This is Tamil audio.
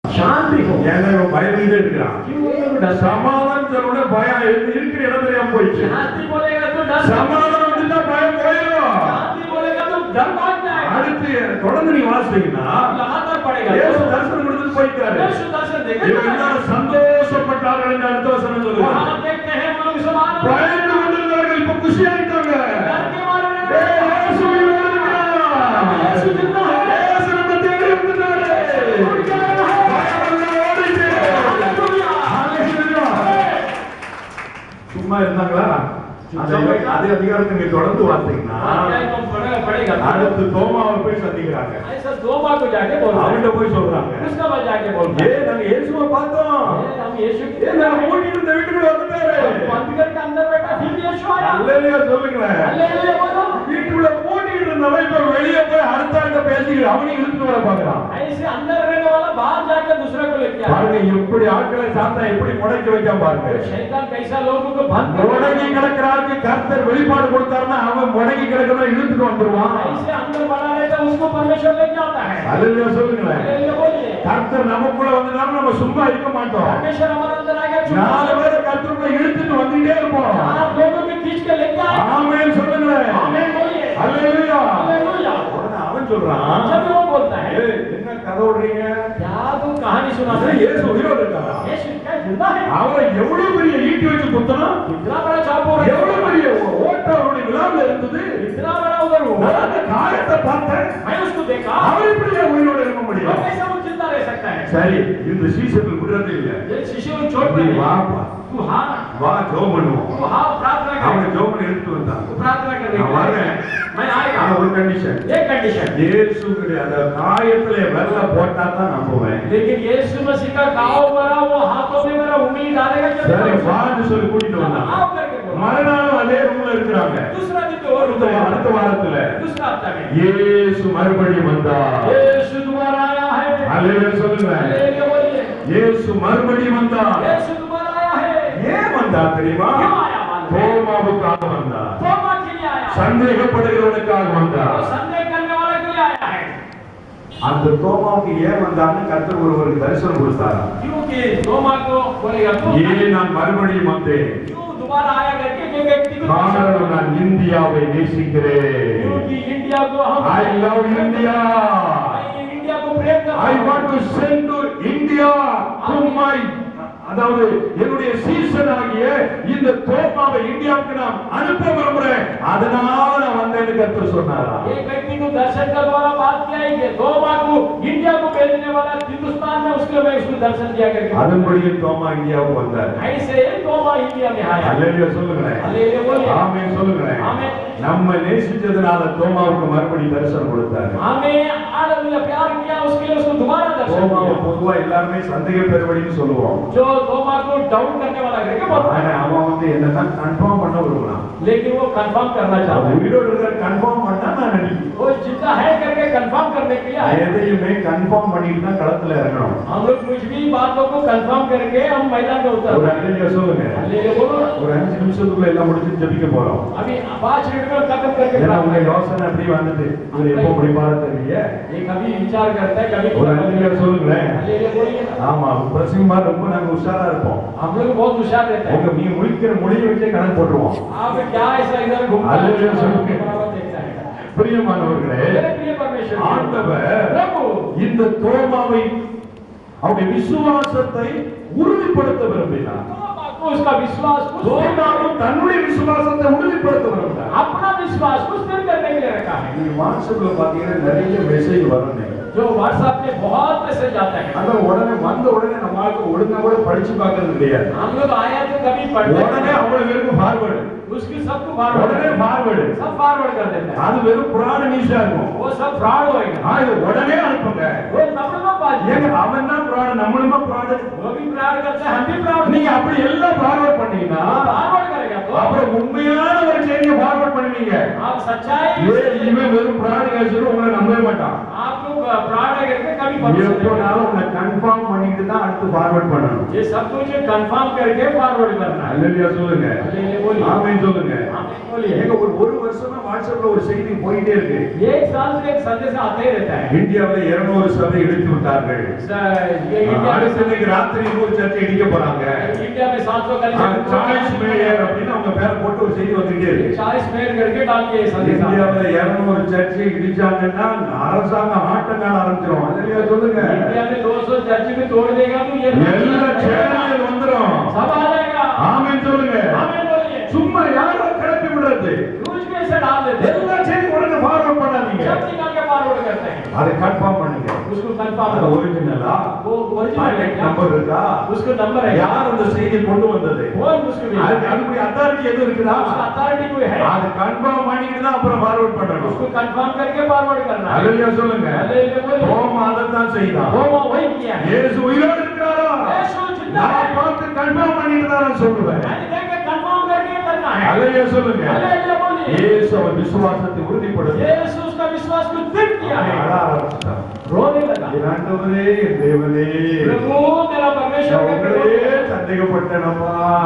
शांति हो ஏன்னா இவன் பயந்துட்டே இருக்கிறான் क्यों वो डर சமாதானம் சொன்ன பயம் இருக்கு- இருக்கிற இடம் தெரியாம போயிடுச்சு शांति बोलेगा तो डर சமாதானம் வந்துட்டா பயம் போயிடும் शांति बोलेगा तो डर भाग जाएगा அடுத்து தொடர்ந்து நீங்க வாசிச்சீங்கன்னா लगातार पड़ेगा இயேசு तो தரிசனம் கொடுத்துட்டு போயிட்டாரு यीशु दर्शन देगा இவங்க எல்லாரும் சந்தோஷப்பட்டார்கள் என்று அடுத்த வசனம் சொல்லுங்க वहां देखते हैं वो लोग समान பயந்து கொண்டிருந்தவர்கள் இப்ப குஷி ஆயிட்டாங்க डर के मारे ஏய், இயேசு உயிரோடு இருக்கிறார். இயேசு ஜிந்தா है. இயேசு நம்ம தேடி வந்துட்டாரு. பயமெல்லாம் ஓடிச்சு. ஹalleluya. சும்மா இருந்தாங்களா அந்த அதே அதிகாரத்தை நீங்க தொடர்ந்து பார்த்தீங்கன்னா अध्याय तो पढ़ेगा पढ़ेगा அடுத்து தோமாவை போய் சந்திக்கிறாங்க ऐसा दो बार को जाके बोल रहे அவன்கிட்ட போய் சொல்றாங்க हैं उसका बाद जाके बोल ஏ रहे हैं நாங்க இயேசுவை பார்த்தோம் ए, हम यीशु ஏ के நாங்க ஓட்டிட்டு இருந்த வீட்டுக்குள்ள வந்துட்டாரு बंद करके अंदर बैठा फिर यीशु आया அல்லேலூயா சொல்லுங்களேன் हालेलुया बोलो வீட்டுக்குள்ள ஓட்டிட்டு இருந்தவன் இப்ப வெளியே போய் அடுத்த ஆண்ட பேசிக்கிட்டு அவனையும் இழுத்துட்டு வர பாக்குறான் ऐसे अंदर रहने वाला बाहर जाकर दूसरे को लेके आया பாருங்க எப்படி ஆட்களை சாத்தா எப்படி முடக்கி வைக்காம பாருங்க शैतान कैसा लोगों को बंद कर முடங்கி கிடக்கிறாருக்கு கர்த்தர் வெளிப்பாடு கொடுத்தாருன்னா அவன் முடங்கி கிடக்கிறவன் இழுத்துட்டு வந்துருவான் ऐसे अंदर बना रहता है उसको परमेश्वर लेके आता है அல்லேலூயா சொல்லுங்களேன் हालेलुया बोलिए கர்த்தர் நமக்குள்ள வந்ததாலும் நம்ம சும்மா இருக்க மாட்டோம் परमेश्वर हमारे अंदर आ गया நாலு चुप பேரை கர்த்தருக்குள்ள இழுத்துட்டு வந்துட்டே இருப்போம் आप लोगों को खींच के लेके आए ஆமென் சொல்லுங்களேன் आमीन बोलिए அல்லேலூயா हालेलुया உடனே அவன் சொல்றான் जब वो बोलता है ஏய், என்ன கதை விடுறீங்க क्या तुम कहानी सुनाते அதான் हैं இயேசு உயிரோடு இருக்காரா यीशु क्या जिंदा है அவரை எவ்வளவு பெரிய ஈட்டி வச்சு குத்தணும் इतना बड़ा चाप हो रहा எவ்வளவு है பெரிய ஓட்ட அவருடைய விழாவில் இருந்தது इतना बड़ा उधर हुआ நான் அந்த காயத்தை பார்த்தேன் मैं उसको देखा அவர் எப்படி என் உயிரோடு இருக்க तो முடியும் कैसा वो जिंदा रह सकता है சரி இந்த சீசர்கள் விடுறது இல்ல ये शिशु को छोड़ நீ कर வாப்பா तू हाँ வா ஜோம் பண்ணுவோம் तू हाँ प्रार्थना அவனை कर ஜோம் பண்ணி எடுத்து வந்தான் तू प्रार्थना कर நான் வரேன். मैं आएगा ஆனா ஒரு கண்டிஷன் एक कंडीशन இயேசுடைய அந்த காயத்துல வெள்ள போட்டா தான் நம்புவேன் लेकिन यीशु मसीह का गाँव मेरा वो हाथों में मेरा उंगली डालेगा जब சரி मैं வான்னு சொல்லி கூட்டிட்டு வந்தான் आओ करके बोलो மறுநாள் அதே ரூம்ல இருக்கிறாங்க दूसरा दिन तो और அடுத்த उधर அடுத்த வாரத்துல दूसरा हफ्ता में இயேசு மறுபடியும் வந்தார் यीशु दोबारा आया है அல்லேலூயா சொல்லுங்க हालेलुया बोलिए இயேசு மறுபடியும் வந்தார் यीशु दोबारा आया है ஏன் வந்தார் தெரியுமா क्यों आया मालूम है? தோமாவுக்காக வந்தார் तोबा के लिए आया है சந்தேகப்படுகிறவனுக்காக वो வந்தார் संदेह करने वाले के लिए आया है அந்த தோமாவுக்கு ஏன் வந்தார்னு கர்த்தர் ஒருவருக்கு தரிசனம் கொடுத்தாரா क्योंकि तोमा को बोलेगा तू ஏன் நான் மறுபடியும் வந்தேன் क्यों दोबारा आया करके जो व्यक्ति को காரணம் நான் இந்தியாவை நேசிக்கிறேன் क्योंकि इंडिया को हम ஐ லவ் இந்தியா मैं इंडिया को प्रेम करता ஐ हूं। Want to send to India to my அதாவது என்னுடைய சீசன் ஆகிய இந்த தோமாவை இந்தியாவுக்கு நான் அனுப்ப விரும்புறேன் அதனால நான் வந்தேன்னு கர்த்தர் சொன்னாரா एक व्यक्ति को दर्शन का द्वारा बात किया है कि तोबा को इंडिया को भेजने वाला हिंदुस्तान में उसके लिए मैं उसको दर्शन दिया करके அதன்படியே தோமா இந்தியாவுக்கு வந்தார் ऐसे ही तोबा इंडिया में आया அல்லேலூயா சொல்லுங்களேன் हालेलुया बोलिए ஆமென் சொல்லுங்களேன் ஆமென். நம்ம நேசிச்சதுனால தோமாவுக்கு மறுபடி தரிசனம் கொடுத்தாரு हमें हालेलुया प्यार किया उसके लिए उसको दोबारा दर्शन தோமாவை दिया பொதுவா எல்லாருமே சந்தேக பெருவடின்னு சொல்லுவோம் जो तोबा को डाउन करने वाला करके बोलता ஆனா है அவன் வந்து என்னதான் கன்ஃபார்ம் பண்ண விரும்பலாம் लेकिन वो कंफर्म करना चाहता அவன் है உயிரோடு இருக்கிற கன்ஃபார்ம் பண்ணா நான் நடிப்பேன் वो जिंदा है करके कंफर्म करने के लिए आए எதையுமே கன்ஃபார்ம் பண்ணிட்டு தான் களத்துல இறங்கணும் हम लोग कुछ भी बातों को कंफर्म करके हम मैदान में ஒரு उतर அஞ்சு சொல்லுங்க हालेलुया बोलो ஒரு அஞ்சு நிமிஷத்துக்குள்ள எல்லாம் முடிச்சு ஜெபிக்க போறோம் अभी पांच मिनट में खत्म करके ஏன்னா உங்க प्रार्थना யோசனை அப்படி வந்தது இவர் எப்போ முடிப்பாரு தெரியல ये कभी विचार करता है कभी ஒரு அஞ்சு நிமிஷம் சொல்லுங்களேன் हालेलुया बोलिए ना। ஆமா பிரசிங்கமா ரொம்ப நாங்க உஷாரா இருப்போம் हम लोग बहुत होशियार रहते हैं உங்க நீங்க முடிக்கிற முடிய வச்சே கணக்கு போட்டுருவோம் आप क्या ऐसा इधर घूमता है हालेलुया சொல்லுங்க. बराबर देखता है பிரியமானவர்களே मेरे प्रिय परमेश्वर ஆண்டவர் प्रभु இந்த தோமாவை அவருடைய விசுவாசத்தை உறுதிப்படுத்த விரும்பினார் आपको उसका विश्वास को स्थिर- தோமாவும் தன்னுடைய விசுவாசத்தை உறுதிப்படுத்த விரும்பினார் अपना विश्वास को स्थिर करने के लिए रखा है நீங்க வாட்ஸ்அப்ல பாத்தீங்கன்னா நிறைய மெசேஜ் வரும் जो व्हाट्सएप में बहुत मैसेज आता है அந்த உடனே வந்த உடனே நம்ம ஆளுக்கு ஒழுங்கா கூட படிச்சு பார்க்கறது கிடையாது हम लोग आया तो कभी पढ़ते உடனே नहीं। அவ்வளவு பேருக்கு ஃபார்வர்டு उसकी सबको உடனே फॉरवर्ड ஃபார்வர்டு सब फॉरवर्ड कर देते हैं அது வெறும் புராண நியூஸா இருக்கும் वो सब फ्रॉड होएगा ஆ, இது உடனே அனுப்புங்க वो सब लोग बात ஏங்க அவன் தான் புராண நம்மளுமா புராண वो भी फ्रॉड करते हैं हम भी फ्रॉड நீங்க அப்படி எல்லாம் ஃபார்வர்ட் பண்ணீங்கன்னா फॉरवर्ड करेगा तो அப்புறம் உண்மையான ஒரு செய்தியை ஃபார்வர்ட் பண்ணுவீங்க आप सच्चाई ஏ இவன் வெறும் புராண கேசர் உங்களை நம்பவே மாட்டான் आप लोग फ्रॉड करके कभी भरोसा नहीं करेंगे। எப்போனாலும் உன்னை கன்ஃபார்ம் பண்ணிட்டு தான் அடுத்து ஃபார்வர்ட் பண்ணணும் ये सब कुछ कंफर्म करके फॉरवर्ड करना है அல்லையா சொல்லுங்க हालेलुया बोलिए ஆமென் சொல்லுங்க आमीन बोलिए ஏங்க ஒரு ஒரு வருஷமா வாட்ஸ்அப்ல ஒரு செய்தி போயிட்டே இருக்கு एक साल से एक संदेश आते ही रहता है இந்தியாவுல 200 சபை இடித்து விட்டார்கள் स- ये इंडिया அடுத்த में இன்னைக்கு ராத்திரி இன்னொரு சர்ச்சை இடிக்க போறாங்க इंडिया में सात सौ சார்ல்ஸ் மேயர் அப்படின்னு அவங்க பேரை போட்டு ஒரு செய்தி வந்துட்டே இருக்கு चालीस मेल करके डाल के ये संदेश आता है। இந்தியாவுல 200 சர்ச்சை இடிச்சாங்கன்னா அரசாங்கம் ஆட்டங்கால ஆரம்பிச்சிரும் அதுலயா சொல்லுங்க इंडिया में दो सौ चर्च भी तोड़ देगा तो ये எல்லா சேனல் வந்துரும் सब आ जाएगा ஆமென் சொல்லுங்க आमीन बोलिए சும்மா யாரோ கிளப்பி விடுறது न्यूज में से डाल देते हैं எல்லா செய்தி உடனே ஃபார்வர்ட் பண்ணாதீங்க सब निकाल के फॉरवर्ड करते हैं அதை கன்ஃபார்ம் பண்ணுங்க उसको அது कंफर्म ஒரிஜினலா वो ओरिजिनल है क्या நம்பர் இருக்கா उसको नंबर है யார் அந்த செய்தியை கொண்டு வந்தது कौन उसको அது भेजा அதுக்கு அத்தாரிட்டி எதுவும் இருக்குதா उसका अथॉरिटी कोई है அது கன்ஃபார்ம் பண்ணிட்டு தான் அப்புறம் ஃபார்வர்ட் பண்ணணும் उसको कंफर्म करके फॉरवर्ड करना है அதுலயா சொல்லுங்க हालेलुया बोलिए ரோம் அதைத்தான் செய்தான் वो वो वही किया है இயேசு உயிரோடு இருக்கிறாரா यीशु जिंदा நான் है பார்த்து கன்ஃபார்ம் பண்ணிட்டு தான் நான் சொல்லுவேன் मैंने देख के कंफर्म करके करना है அதுலயா சொல்லுங்க हालेलुया बोलिए இயேசு அவர் விசுவாசத்தை உறுதிப்படுத்த यीशु उसका विश्वास को दृढ़ किया है அழ ஆரம்பிச்சிட்டார் रोने लगा என் ஆண்டவரே என் தேவனே प्रभु मेरा परमेश्वर நான் के உங்களையே प्रभु சந்தேகப்பட்டேனப்பா